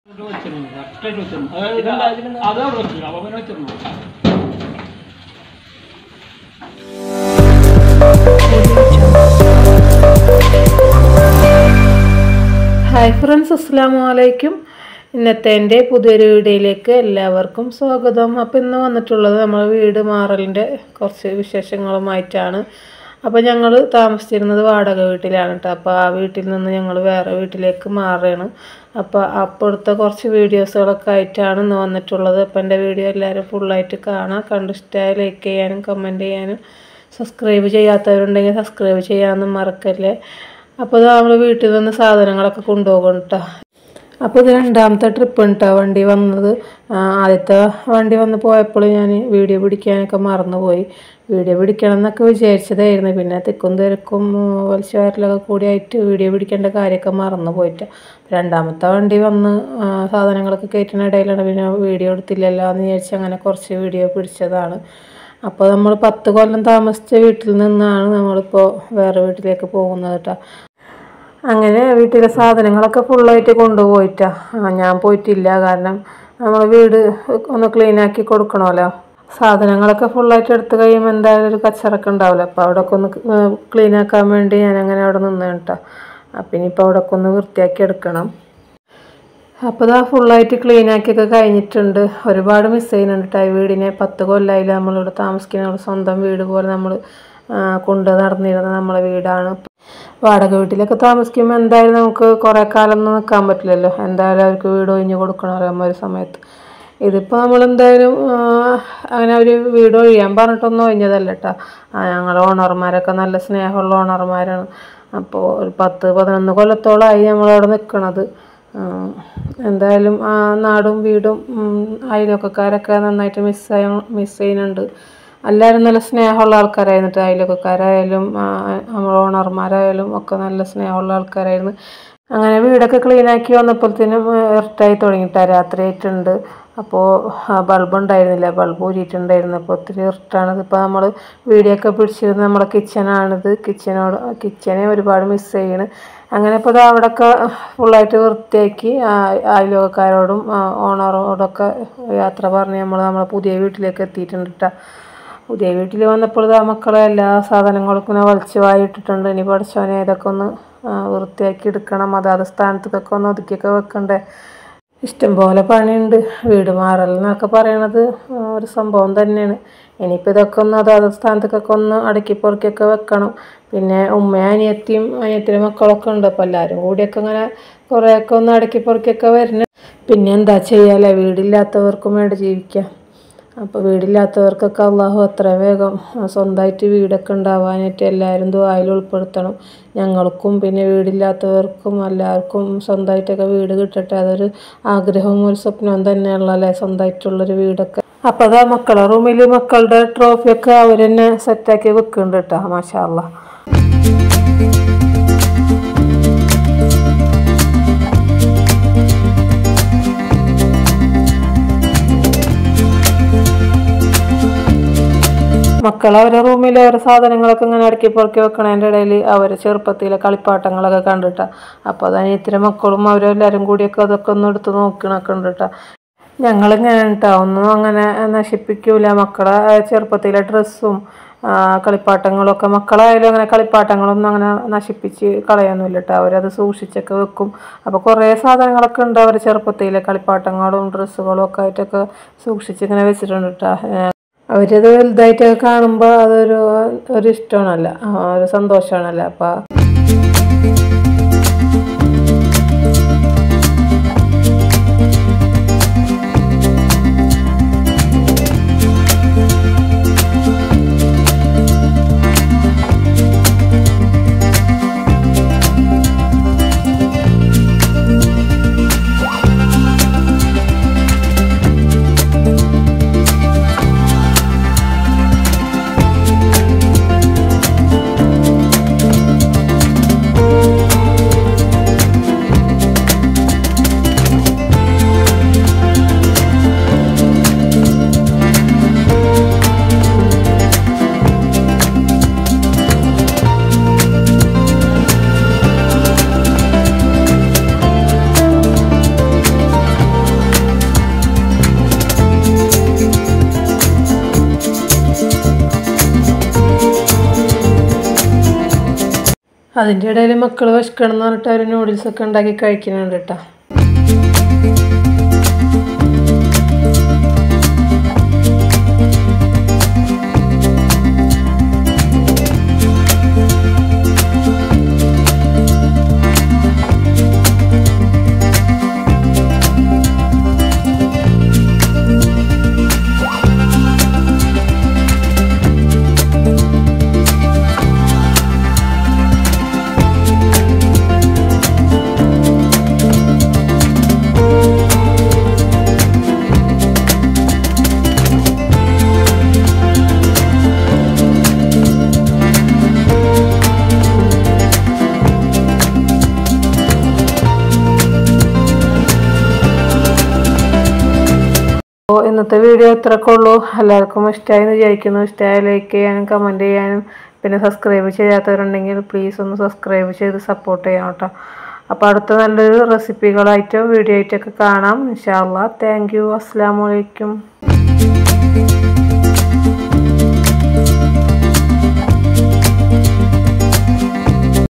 ഇത് വെച്ചിരുന്നു കറക്റ്റായിട്ട് വെച്ചിരുന്നു അതായത് അത് അവിടെ വെച്ചിരുന്നു അപ്പം പിന്നെ വെച്ചിരുന്നു ഹായ് ഫ്രണ്ട്സ് അസ്സാം വലൈക്കും ഇന്നത്തെ എൻ്റെ പുതിയൊരു വീഡിയോയിലേക്ക് എല്ലാവർക്കും സ്വാഗതം അപ്പോൾ ഇന്ന് വന്നിട്ടുള്ളത് നമ്മൾ വീട് മാറലിൻ്റെ കുറച്ച് വിശേഷങ്ങളുമായിട്ടാണ് അപ്പോൾ ഞങ്ങൾ താമസിച്ചിരുന്നത് വാടക വീട്ടിലാണ് കേട്ടോ അപ്പോൾ ആ വീട്ടിൽ നിന്ന് ഞങ്ങൾ വേറെ വീട്ടിലേക്ക് മാറുകയാണ് അപ്പോൾ അപ്പോഴത്തെ കുറച്ച് വീഡിയോസുകളൊക്കെ ആയിട്ടാണ് ഇന്ന് വന്നിട്ടുള്ളത് അപ്പോൾ എൻ്റെ വീഡിയോ എല്ലാവരും ഫുള്ളായിട്ട് കാണാം കണ്ടിഷ്ടമായി ലൈക്ക് ചെയ്യാനും കമൻറ്റ് ചെയ്യാനും സബ്സ്ക്രൈബ് ചെയ്യാത്തവരുണ്ടെങ്കിൽ സബ്സ്ക്രൈബ് ചെയ്യാനൊന്നും മറക്കല്ലേ അപ്പോൾ ഇത് നമ്മൾ വീട്ടിൽ നിന്ന് സാധനങ്ങളൊക്കെ കൊണ്ടുപോകും കേട്ടോ അപ്പോൾ ഇത് രണ്ടാമത്തെ ട്രിപ്പ് കേട്ടോ വണ്ടി വന്നത് ആ, ആദ്യത്തെ വണ്ടി വന്ന് പോയപ്പോൾ ഞാൻ വീഡിയോ പിടിക്കാനൊക്കെ മറന്നുപോയി വീഡിയോ പിടിക്കണം എന്നൊക്കെ വിചാരിച്ചതായിരുന്നു പിന്നെ തിക്കും തിരക്കും വലിച്ചു വരലൊക്കെ കൂടിയായിട്ട് വീഡിയോ പിടിക്കേണ്ട കാര്യമൊക്കെ മറന്നു പോയിട്ട് രണ്ടാമത്തെ വണ്ടി വന്ന് ആ, സാധനങ്ങളൊക്കെ കയറ്റുന്ന ഇടയിലാണ് പിന്നെ വീഡിയോ എടുത്തില്ലല്ലോ എന്ന് വിചാരിച്ച് അങ്ങനെ കുറച്ച് വീഡിയോ പിടിച്ചതാണ് അപ്പോൾ നമ്മൾ പത്ത് കൊല്ലം താമസിച്ച വീട്ടിൽ നിന്നാണ് നമ്മളിപ്പോൾ വേറെ വീട്ടിലേക്ക് പോകുന്നത് കേട്ടോ അങ്ങനെ വീട്ടിലെ സാധനങ്ങളൊക്കെ ഫുള്ളായിട്ട് കൊണ്ടുപോയിട്ടാ ആ, ഞാൻ പോയിട്ടില്ല കാരണം നമ്മൾ വീട് ഒന്ന് ക്ലീൻ ആക്കി കൊടുക്കണമല്ലോ സാധനങ്ങളൊക്കെ ഫുള്ളായിട്ട് എടുത്ത് കഴിയുമ്പോൾ എന്തായാലും ഒരു കച്ചറൊക്കെ ഉണ്ടാവില്ല അപ്പോൾ അവിടെ ഒക്കെ ഒന്ന് ക്ലീൻ ആക്കാൻ വേണ്ടി ഞാൻ അങ്ങനെ അവിടെ നിന്ന് കേട്ടോ അപ്പം ഇനിയിപ്പോൾ അവിടെ ഒക്കെ ഒന്ന് വൃത്തിയാക്കി എടുക്കണം അപ്പോൾ ഇതാ ഫുള്ളായിട്ട് ക്ലീൻ ആക്കിയൊക്കെ കഴിഞ്ഞിട്ടുണ്ട് ഒരുപാട് മിസ് ചെയ്യുന്നുണ്ട് കേട്ടോ ഈ വീടിനെ പത്ത് കൊല്ലമായില്ല നമ്മളിവിടെ താമസിക്കുന്ന നമ്മുടെ സ്വന്തം വീട് പോലെ നമ്മൾ കൊണ്ട് നടന്നിരുന്ന നമ്മളെ വീടാണ് വാടക വീട്ടിലൊക്കെ താമസിക്കുമ്പോൾ എന്തായാലും നമുക്ക് കുറേ കാലം ഒന്നും നിൽക്കാൻ പറ്റില്ലല്ലോ എന്തായാലും അവർക്ക് വീട് ഒഴിഞ്ഞ് കൊടുക്കണമല്ലോ നമ്മൾ ഒരു സമയത്ത് ഇതിപ്പോൾ നമ്മളെന്തായാലും ആ, അങ്ങനെ ഒരു വീട് ഒഴിയാൻ പറഞ്ഞിട്ടൊന്നും ഒഴിഞ്ഞതല്ല കേട്ടോ ഞങ്ങളുടെ ഓണർമാരൊക്കെ നല്ല സ്നേഹമുള്ള ഓണർമാരാണ് അപ്പോൾ ഒരു പത്ത് പതിനൊന്ന് കൊല്ലത്തോളമായി നമ്മളവിടെ നിൽക്കണത് ഉം, എന്തായാലും ആ നാടും വീടും ഉം, അയൽവക്കക്കാരൊക്കെ നന്നായിട്ട് മിസ്സായ മിസ് ചെയ്യുന്നുണ്ട് എല്ലാവരും നല്ല സ്നേഹമുള്ള ആൾക്കാരായിരുന്നു ട്ടോ. അയൽവക്കക്കാരായാലും ആ, നമ്മൾ ഓണർമാരായാലും ഒക്കെ നല്ല സ്നേഹമുള്ള ആൾക്കാരായിരുന്നു അങ്ങനെ വീടൊക്കെ ക്ലീൻ ആക്കി വന്നപ്പോഴത്തേനും ഇറട്ടായി തുടങ്ങിയിട്ടാ രാത്രി ആയിട്ടുണ്ട് അപ്പോൾ ബൾബ് ഉണ്ടായിരുന്നില്ല ബൾബ് ഊരിയിട്ടുണ്ടായിരുന്നു അപ്പോൾ ഒത്തിരി ഇറട്ടാണ് ഇപ്പോൾ നമ്മൾ വീഡിയോ ഒക്കെ പിടിച്ചിരുന്നത് നമ്മളെ കിച്ചണാണിത് കിച്ചനോട് കിച്ചനെ ഒരുപാട് മിസ് ചെയ്യണ് അങ്ങനെ ഇപ്പോൾ ഇത് അവിടെയൊക്കെ ഫുള്ളായിട്ട് വൃത്തിയാക്കി ആ, അയൽവക്കക്കാരോടും ആ, ഓണറോടൊക്കെ യാത്ര പറഞ്ഞ് നമ്മൾ നമ്മളെ പുതിയ വീട്ടിലേക്ക് എത്തിയിട്ടുണ്ട് കേട്ടോ പുതിയ വീട്ടിൽ വന്നപ്പോൾ ഇതാ മക്കളെ എല്ലാ സാധനങ്ങളും ഇങ്ങനെ വലിച്ചു വായിട്ടിട്ടുണ്ട് ഇനി പഠിച്ചവനെ ഇതൊക്കെ ഒന്ന് ആ, വൃത്തിയാക്കി എടുക്കണം അതാത് സ്ഥാനത്തൊക്കെ ഒന്ന് ഒതുക്കിയൊക്കെ വെക്കണ്ടേ ഇഷ്ടം പോലെ പണിയുണ്ട് വീട് മാറൽ എന്നൊക്കെ പറയണത് ആ, ഒരു സംഭവം തന്നെയാണ് ഇനിയിപ്പോൾ ഇതൊക്കെ ഒന്ന് അതാത് സ്ഥാനത്തൊക്കെ ഒന്ന് അടക്കി പൊറുക്കിയൊക്കെ വെക്കണം പിന്നെ ഉമ്മയും അനിയത്തിയും അനിയത്തിൻ്റെ മക്കളൊക്കെ ഉണ്ട് അപ്പോൾ എല്ലാവരും കൂടിയൊക്കെ ഇങ്ങനെ കുറേയൊക്കെ ഒന്ന് അടക്കി പൊറുക്കിയൊക്കെ വരുന്നു പിന്നെ എന്താ ചെയ്യാല്ലേ വീടില്ലാത്തവർക്കും വേണ്ടി ജീവിക്കാം അപ്പോൾ വീടില്ലാത്തവർക്കൊക്കെ അള്ളാഹു അത്ര വേഗം സ്വന്തമായിട്ട് വീടൊക്കെ ഉണ്ടാവാനായിട്ട് എല്ലാവരും ദുബായിൽ ഉൾപ്പെടുത്തണം ഞങ്ങൾക്കും പിന്നെ വീടില്ലാത്തവർക്കും എല്ലാവർക്കും സ്വന്തമായിട്ടൊക്കെ വീട് കിട്ടട്ടെ അതൊരു ആഗ്രഹവും ഒരു സ്വപ്നവും തന്നെയുള്ളല്ലേ സ്വന്തമായിട്ടുള്ളൊരു വീടൊക്കെ അപ്പോൾ അതാ മക്കളെ റൂമിൽ മക്കളുടെ ട്രോഫിയൊക്കെ അവർ തന്നെ സെറ്റാക്കി വെക്കുന്നുണ്ട് കേട്ടോ മാഷാ അല്ലാ മക്കൾ അവരെ റൂമിൽ ഓരോ സാധനങ്ങളൊക്കെ ഇങ്ങനെ അടുക്കി പൊറുക്കി വെക്കണതിൻ്റെ ഇടയിൽ അവർ ചെറുപ്പത്തിലെ കളിപ്പാട്ടങ്ങളൊക്കെ കണ്ടിട്ടാ അപ്പോൾ അത് അനിയത്തിൻ്റെ മക്കളും അവരെല്ലാവരും കൂടിയൊക്കെ അതൊക്കെ ഒന്ന് എടുത്ത് നോക്കണൊക്കെ ഉണ്ട് കേട്ടോ ഞങ്ങളിങ്ങനെ കേട്ടോ ഒന്നും അങ്ങനെ നശിപ്പിക്കൂല മക്കളെ ആ, ചെറുപ്പത്തിലെ ഡ്രസ്സും കളിപ്പാട്ടങ്ങളൊക്കെ മക്കളായാലും അങ്ങനെ കളിപ്പാട്ടങ്ങളൊന്നും അങ്ങനെ നശിപ്പിച്ച് കളയൊന്നുമില്ല കേട്ടോ അവരത് സൂക്ഷിച്ചൊക്കെ വെക്കും അപ്പോൾ കുറേ സാധനങ്ങളൊക്കെ ഉണ്ട് അവർ ചെറുപ്പത്തിലെ കളിപ്പാട്ടങ്ങളും ഡ്രസ്സുകളും ഒക്കെ ആയിട്ടൊക്കെ സൂക്ഷിച്ച് ഇങ്ങനെ വെച്ചിട്ടുണ്ട് കേട്ടോ അവരത് വലുതായിട്ടൊക്കെ കാണുമ്പോൾ അതൊരു ഒരു ഇഷ്ടമാണല്ല ഒരു സന്തോഷമാണല്ലോ അപ്പോൾ അതിൻ്റെ ഇടയിൽ മക്കൾ വിശക്കണം എന്ന് പറഞ്ഞിട്ട് അവർ നൂഡിൽസൊക്കെ ഉണ്ടാക്കി കഴിക്കുന്നുണ്ട് കേട്ടോ അപ്പോൾ ഇന്നത്തെ വീഡിയോ ഇത്രയൊക്കെ ഉള്ളൂ എല്ലാവർക്കും ഇഷ്ടമായി എന്ന് വിചാരിക്കുന്നു ഇഷ്ടമായ ലൈക്ക് ചെയ്യാനും കമൻറ്റ് ചെയ്യാനും പിന്നെ സബ്സ്ക്രൈബ് ചെയ്യാത്തവരുണ്ടെങ്കിൽ പ്ലീസ് ഒന്ന് സബ്സ്ക്രൈബ് ചെയ്ത് സപ്പോർട്ട് ചെയ്യാം കേട്ടോ അപ്പോൾ അടുത്ത നല്ലൊരു റെസിപ്പികളായിട്ടും വീഡിയോ ആയിട്ടൊക്കെ കാണാം ഇൻഷാല്ലാ താങ്ക് യു അസ്സാം വലൈക്കും